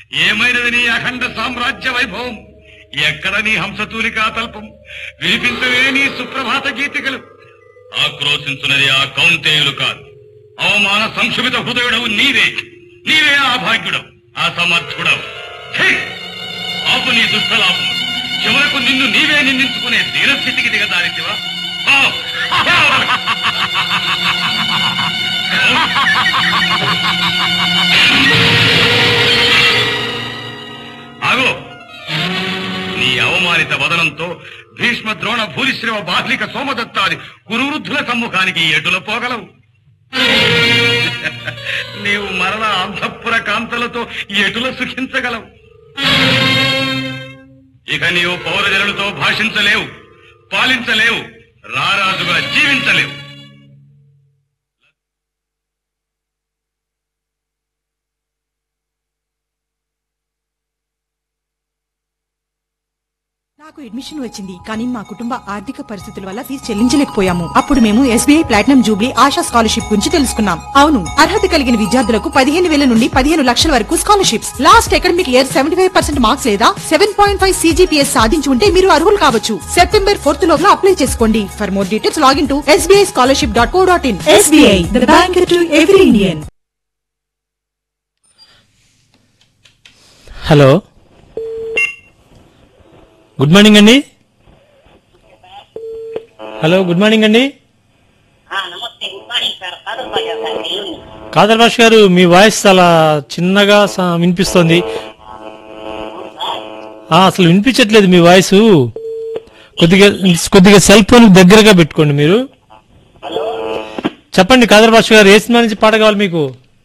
ఏమైనది నీ అఖండ సామ్రాజ్య వైభవం ఎక్కడ నీ హంసతూలికా తల్పం వినిపించవే నీ సుప్రభాత గీతికలు ఆక్రోశించున్నది ఆ కౌంతేయులు కాదు అవమాన సంక్షుభిత హృదయుడవు నీవే నీవే ఆ భాగ్యుడవు ఆ సమర్థుడవు ఛీ! ఆపు నీ దుష్టలాభం చివరకు నిన్ను నీవే నిందించుకునే దీనస్థితికి దిగదారితివా ఆ! ఆగో నీ అవమానిత వదనంతో భీష్మ ద్రోణ భూరిశ్రవ బాహ్లిక సోమదత్తాది కురువృద్ధుల సమ్ముఖానికి ఎటుల పోగలవు నీవు మరల అంతఃపుర కాంతలతో ఎటుల సుఖించగలవు ఇక నీవు పౌరజనులతో భాషించలేవు పాలించలేవు రారాజుగా జీవించలేవు నాకు అడ్మిషన్ వచ్చింది కానీ మా కుటుంబ ఆర్థిక పరిస్థితుల వల్ల ఫీజు చెల్లించలేకపోయాము అప్పుడు మేము SBI platinum jubilee Asha scholarship గురించి తెలుసుకున్నాం అవును అర్హత కలిగిన విద్యార్థులకు పదిహేను వేల నుండి పదిహేను లక్షల వరకు scholarships last academic year seventy five percent marks లేదా సెవెన్ పాయింట్ ఫైవ్ సీజీపీఎస్ సాధించి ఉంటే మీరు అర్హులు కావచ్చు సెప్టెంబర్ ఫోర్త్ లోపల అప్లై చేసుకోండి for more details login to SBI scholarship dot co dot in SBI the bank to every Indian hello good morning అండి hello good morning అండి ఆ, నమస్తే గుడ్ మార్నింగ్ సార్ కాదర్ బాజా సార్ నెల్లూరు కాదర్ భాష్ గారు మీ వాయిస్ చాలా చిన్నగా స- వినిపిస్తోంది ఆ, అసలు వినిపించట్లేదు మీ వాయిస్ కొద్దిగా కొద్దిగా సెల్ ఫోన్ దగ్గరగా పెట్టుకోండి మీరు చెప్పండి కాదర్ భాష గారు ఏ సినిమా నుంచి పాట కావాలి మీకు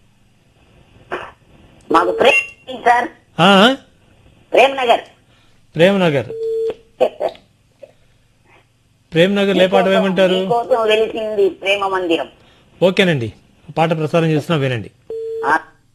మాకు ప్రేమ్ సార్ ఆ, ప్రేమ్ నగర్ ప్రేమ్ నగర్ ప్రేమ్ నగర్ ఏ పాట వేయమంటారు కోసం వెలిసింది ప్రేమ మందిరం ఓకేనండి పాట ప్రసారం చేస్తున్నా వినండి ఆ,